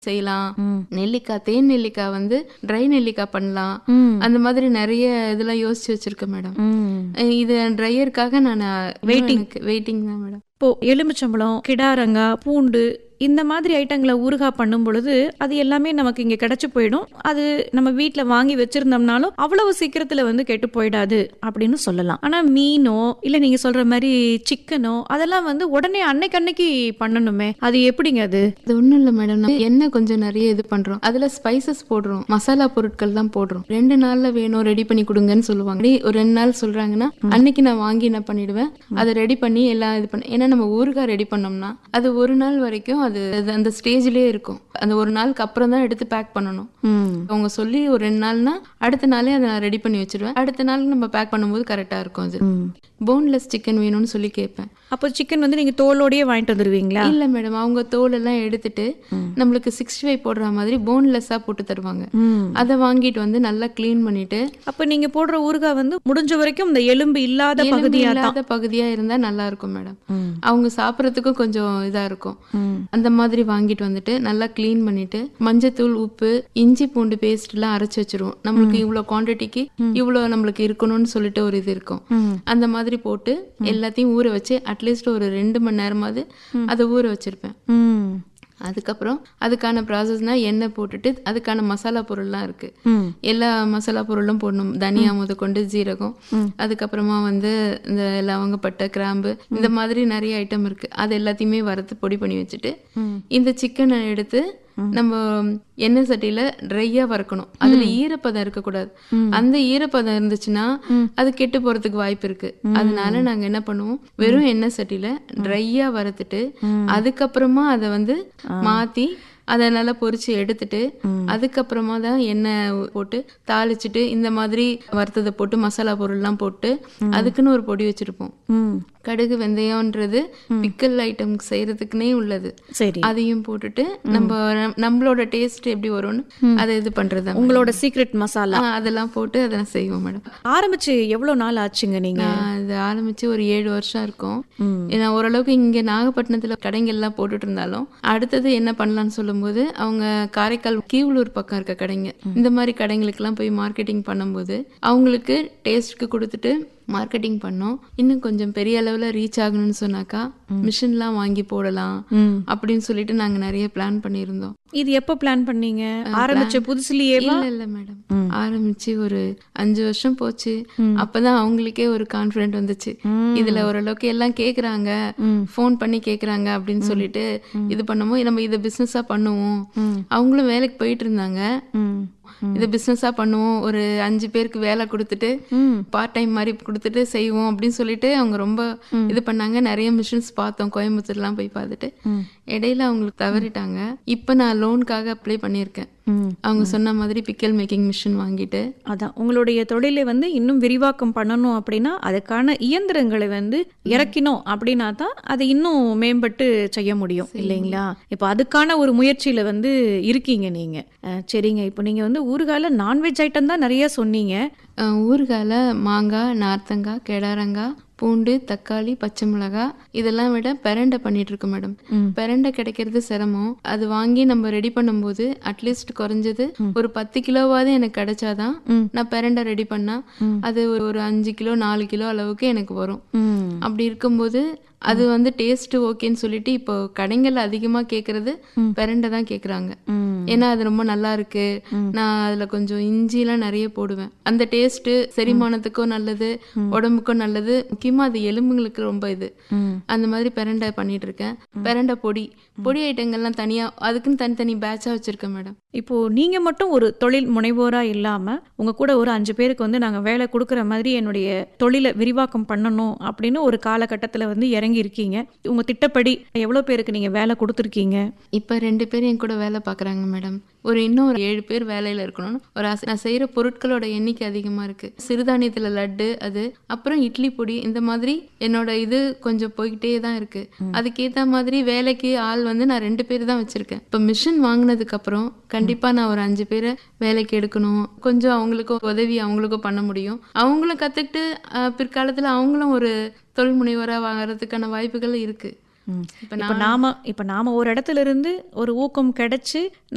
செய்யலாம் ம். நெல்லிக்காய் தேன் நெல்லிக்காய் வந்து ட்ரை நெல்லிக்காய் பண்ணலாம் ம். அந்த மாதிரி நிறைய இதெல்லாம் யோசிச்சு வச்சிருக்கேன் மேடம் ம். அஹ் இது ட்ரையருக்காக நான் Waiting. வெயிட்டிங் தான் மேடம் இப்போ எலுமிச்சம்பழம் கிடாரங்காய் பூண்டு இந்த மாதிரி ஐட்டங்களை ஊறுகாய் பண்ணும் பொழுது அது எல்லாமே நமக்கு இங்க கிடைச்சு போயிடும் அது நம்ம வீட்ல வாங்கி வச்சிருந்தோம்னாலும் அவ்வளவு சீக்கிரத்துல வந்து கெட்டு போயிடாது அப்படின்னு சொல்லலாம் ஆனா மீனோ இல்ல நீங்க சொல்ற மாதிரி சிக்கனோ அதெல்லாம் வந்து உடனே அன்னைக்கு அன்னைக்கு பண்ணணுமே அது எப்படிங்க அது இது ஒண்ணும் இல்ல மேடம் நம்ம எண்ணெய் கொஞ்சம் நிறைய இது பண்றோம் அதுல ஸ்பைசஸ் போடுறோம் மசாலா பொருட்கள் தான் போடுறோம் ரெண்டு நாள்ல வேணும் ரெடி பண்ணி கொடுங்கன்னு சொல்லுவாங்க அப்படியே ஒரு ரெண்டு நாள் சொல்றாங்கன்னா அன்னைக்கு நான் வாங்கி என்ன பண்ணிடுவேன் அதை ரெடி பண்ணி எல்லாம் இது பண்ண ஏன்னா நம்ம ஊறுகாய் ரெடி பண்ணோம்னா அது ஒரு நாள் வரைக்கும் அது அது அந்த ஸ்டேஜ்லயே இருக்கும் அந்த ஒரு நாளுக்கு அப்புறம் தான் எடுத்து பேக் பண்ணணும் அவங்க சொல்லி ஒரு ரெண்டு நாள்னா அடுத்த நாளே அதை நான் ரெடி பண்ணி வச்சிருவேன் அடுத்த நாள் நம்ம பேக் பண்ணும்போது கரெக்டா இருக்கும் அது போன்லெஸ் சிக்கன் வேணும்னு சொல்லி கேட்பேன் அப்போ சிக்கன் வந்து நீங்க தோலோடயே வாங்கிட்டு வந்துருவீங்களா இல்ல மேடம் அவங்க தோல் எல்லாம் எடுத்துட்டு நம்மளுக்கு சிக்ஸ்டி ஃபைவ் போடுற மாதிரி போன்லெஸ்ஸா போட்டு தருவாங்க ம். அதை வாங்கிட்டு வந்து நல்லா க்ளீன் பண்ணிட்டு அப்ப நீங்க போடுற ஊறுகாய் வந்து முடிஞ்ச வரைக்கும் இந்த எலும்பு இல்லாத எலும்பு பகுதியா தான் இல்லாத பகுதியா இருந்தா நல்லா இருக்கும் மேடம் ம். அவங்க சாப்பிட்றதுக்கும் கொஞ்சம் இதா இருக்கும் ம். அந்த மாதிரி வாங்கிட்டு வந்துட்டு நல்லா க்ளீன் பண்ணிட்டு மஞ்சத்தூள் உப்பு இஞ்சி பூண்டு பேஸ்ட் எல்லாம் அரைச்சு வச்சிருவோம் நம்மளுக்கு இவ்வளவு குவாண்டிட்டிக்கு இவ்வளவு நம்மளுக்கு இருக்கணும்னு சொல்லிட்டு ஒரு இது இருக்கும் ம். அந்த மாதிரி போட்டு எல்லாத்தையும் ஊற வச்சு அட்லீஸ்ட் ஒரு ரெண்டு மணி நேரமாவது அதை ஊற வச்சிருப்பேன் ம். அதுக்கப்புறம் அதுக்கான ப்ராசஸ்னா எண்ணெய் போட்டுட்டு அதுக்கான மசாலா பொருள்லாம் இருக்கு ம். எல்லா மசாலா பொருளும் போடணும் தனியா முதற்கொண்டு ஜீரகம் அதுக்கப்புறமா வந்து இந்த லவங்கப்பட்டை கிராம்பு இந்த மாதிரி நிறைய ஐட்டம் இருக்கு அது எல்லாத்தையுமே வறுத்து பொடி பண்ணி வச்சுட்டு இந்த சிக்கனை எடுத்து நம்ம எண்ணெய் சட்டியில ட்ரையா வறுக்கணும் அதுல ஈரப்பதம் இருக்கக்கூடாது அந்த ஈரப்பதம் இருந்துச்சுன்னா அது கெட்டு போறதுக்கு வாய்ப்பு இருக்கு அதனால நாங்க என்ன பண்ணுவோம் வெறும் எண்ணெய் சட்டியில ட்ரையா வறுத்துட்டு அதுக்கப்புறமா அதை வந்து மாத்தி அதை நல்லா பொரிச்சு எடுத்துட்டு அதுக்கப்புறமா தான் எண்ணெய் போட்டு தாளிச்சிட்டு இந்த மாதிரி வறுத்ததை போட்டு மசாலா பொருள்லாம் போட்டு அதுக்குன்னு ஒரு பொடி வச்சிருப்போம் ம். கடுகு வெந்தயம்ன்றது பிக்கல் ஐட்டம் செய்யறதுக்குனே உள்ளது சரி அதையும் போட்டுட்டு நம்ம நம்மளோட டேஸ்ட் எப்படி வரும்னு அதை இது பண்றது உங்களோட சீக்ரெட் மசாலா அதெல்லாம் போட்டு அதை நான் செய்வோம் மேடம் ஆரம்பிச்சு எவ்வளவு நாள் ஆச்சுங்க நீங்க நான் இது ஆரம்பிச்சு ஒரு ஏழு வருஷம் இருக்கும் ம். ஏன்னா ஓரளவுக்கு இங்க நாகப்பட்டினத்துல கடைங்கள்லாம் போட்டுட்டு இருந்தாலும் அடுத்தது என்ன பண்ணலாம்னு சொல்லும்போது அவங்க காரைக்கால் கீவளூர் பக்கம் இருக்க கடைங்க இந்த மாதிரி கடைங்களுக்கெல்லாம் போய் மார்க்கெட்டிங் பண்ணும்போது அவங்களுக்கு டேஸ்ட்க்கு கொடுத்துட்டு மார்க்கெட்டிங் பண்ணோம் இன்னும் கொஞ்சம் பெரிய அளவுல ரீச் ஆகணும்னு சொன்னாக்கா மிஷின்லாம் வாங்கி போடலாம் ம். அப்படின்னு சொல்லிட்டு நாங்க நிறைய பிளான் பண்ணியிருந்தோம் இது எப்ப பிளான் பண்ணீங்க ஆரம்பிச்ச புதுசுலயே இல்ல இல்ல மேடம் ஆரம்பிச்சு ஒரு அஞ்சு வருஷம் போச்சு அப்பதான் அவங்களுக்கே ஒரு கான்பிடென்ட் வந்துச்சு இதுல ஓரளவுக்கு எல்லாம் கேக்குறாங்க ஃபோன் பண்ணி கேக்குறாங்க அப்படின்னு சொல்லிட்டு இது பண்ணும்போது நம்ம இதை பிசினஸா பண்ணுவோம் அவங்களும் வேலைக்கு போயிட்டு இருந்தாங்க ம். இதை பிசினஸா பண்ணுவோம் ஒரு அஞ்சு பேருக்கு வேலை கொடுத்துட்டு ம். பார்ட் டைம் மாதிரி கொடுத்துட்டு செய்வோம் அப்படின்னு சொல்லிட்டு அவங்க ரொம்ப இது பண்ணாங்க நிறைய மிஷின்ஸ் பார்த்தோம் கோயம்புத்தூர்லாம் போய் பார்த்துட்டு இடையில அவங்களுக்கு தவறிட்டாங்க இப்போ நான் லோனுக்காக அப்ளை பண்ணியிருக்கேன் ம். அவங்க சொன்ன மாதிரி பிக்கல் மேக்கிங் மிஷின் வாங்கிட்டு அதான் உங்களுடைய தொழிலை வந்து இன்னும் விரிவாக்கம் பண்ணணும் அப்படின்னா அதுக்கான இயந்திரங்களை வந்து இறக்கினோம் அப்படின்னா தான் அதை இன்னும் மேம்பட்டு செய்ய முடியும் இல்லைங்களா இப்போ அதுக்கான ஒரு முயற்சியில வந்து இருக்கீங்க நீங்க அஹ், சரிங்க இப்போ நீங்க வந்து ஊறுகால நான்வெஜ் ஐட்டம் தான் நிறைய சொன்னீங்க அஹ் ஊறுகால மாங்காய் நார்த்தங்காய் கெடாரங்காய் பூண்டு தக்காளி பச்சை மிளகாய் இதெல்லாம் விட பெரண்டை பண்ணிட்டு இருக்கோம் மேடம் பெரண்டை கிடைக்கிறது சிரமம் அது வாங்கி நம்ம ரெடி பண்ணும்போது அட்லீஸ்ட் குறைஞ்சது ஒரு பத்து கிலோவாவது எனக்கு கிடைச்சாதான் நான் பெரண்டை ரெடி பண்ணா அது ஒரு- ஒரு அஞ்சு கிலோ நாலு கிலோ அளவுக்கு எனக்கு வரும் ம். அப்படி இருக்கும்போது அது வந்து டேஸ்ட் ஓகேன்னு சொல்லிட்டு இப்போ கடைங்கள்ல அதிகமா கேக்குறது பெரண்டை தான் கேக்குறாங்க ம். ஏன்னா அது ரொம்ப நல்லா இருக்கு நான் அதுல கொஞ்சம் இஞ்சிலாம் நிறைய போடுவேன் அந்த டேஸ்ட் செரிமானத்துக்கும் நல்லது உடம்புக்கும் நல்லது முக்கியமா அது எலும்புங்களுக்கு ரொம்ப இது ம். அந்த மாதிரி பெரண்டை பண்ணிட்டு இருக்கேன் பெரண்டை பொடி பொடி ஐட்டங்கள்லாம் தனியா அதுக்குன்னு தனித்தனி பேட்சா வச்சிருக்கேன் மேடம் இப்போ நீங்க மட்டும் ஒரு தொழில் முனைவோரா இல்லாம உங்க கூட ஒரு அஞ்சு பேருக்கு வந்து நாங்க வேலை கொடுக்குற மாதிரி என்னுடைய தொழிலை விரிவாக்கம் பண்ணணும் அப்படின்னு ஒரு காலகட்டத்துல வந்து இறங்கி இருக்கீங்க உங்க திட்டப்படி எவ்வளவு பேருக்கு நீங்க வேலை கொடுத்துருக்கீங்க இப்ப ரெண்டு பேரும் என் கூட வேலை பாக்குறாங்க மேடம் ஒரு இன்னும் ஒரு ஏழு பேர் வேலையில இருக்கணும்னு ஒரு ஆசை நான் செய்யற பொருட்களோட எண்ணிக்கை அதிகமா இருக்கு சிறுதானியத்துல லட்டு அது அப்புறம் இட்லி பொடி இந்த மாதிரி என்னோட இது கொஞ்சம் போய்கிட்டே தான் இருக்கு அதுக்கேத்த மாதிரி வேலைக்கு ஆள் வந்து நான் ரெண்டு பேர் தான் வச்சிருக்கேன் இப்ப மிஷின் வாங்கினதுக்கு அப்புறம் கண்டிப்பா நான் ஒரு அஞ்சு பேரை வேலைக்கு எடுக்கணும் கொஞ்சம் அவங்களுக்கும் உதவி அவங்களுக்கும் பண்ண முடியும் அவங்களும் கத்துக்கிட்டு அஹ், பிற்காலத்துல அவங்களும் ஒரு தொழில் முனைவரா வாங்குறதுக்கான வாய்ப்புகள் இருக்கு இப்ப இப்ப நாம இப்ப நாம ஒரு இடத்துல இருந்து ஒரு ஊக்கம் கிடைச்சு